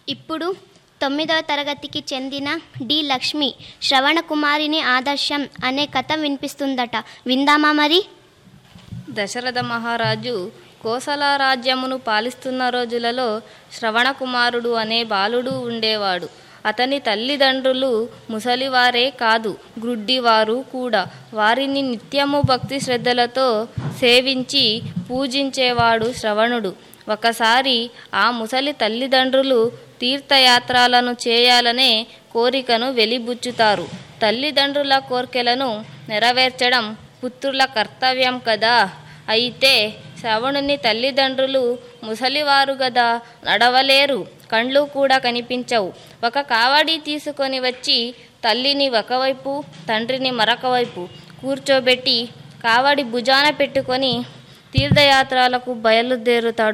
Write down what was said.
ఇప్పుడు తొమ్మిదవ తరగతికి చెందిన డి లక్ష్మి శ్రవణ కుమారిని ఆదర్శం అనే కథ వినిపిస్తుందట విందామా మరి దశరథ మహారాజు కోసల రాజ్యమును పాలిస్తున్న రోజులలో శ్రవణ కుమారుడు అనే బాలుడు ఉండేవాడు అతని తల్లిదండ్రులు ముసలివారే కాదు గ్రుడ్డివారు కూడా వారిని నిత్యము భక్తి శ్రద్ధలతో సేవించి పూజించేవాడు శ్రవణుడు ఒకసారి ఆ ముసలి తల్లిదండ్రులు తీర్థయాత్రలను చేయాలనే కోరికను వెలిబుచ్చుతారు తల్లిదండ్రుల కోర్కెలను నెరవేర్చడం పుత్రుల కర్తవ్యం కదా అయితే శ్రవణుని తల్లిదండ్రులు ముసలివారు గదా నడవలేరు కండ్లు కూడా కనిపించవు ఒక కావడి తీసుకొని వచ్చి తల్లిని ఒకవైపు తండ్రిని మరొక వైపు కూర్చోబెట్టి కావడి భుజాన పెట్టుకొని తీర్థయాత్రలకు బయలుదేరుతాడు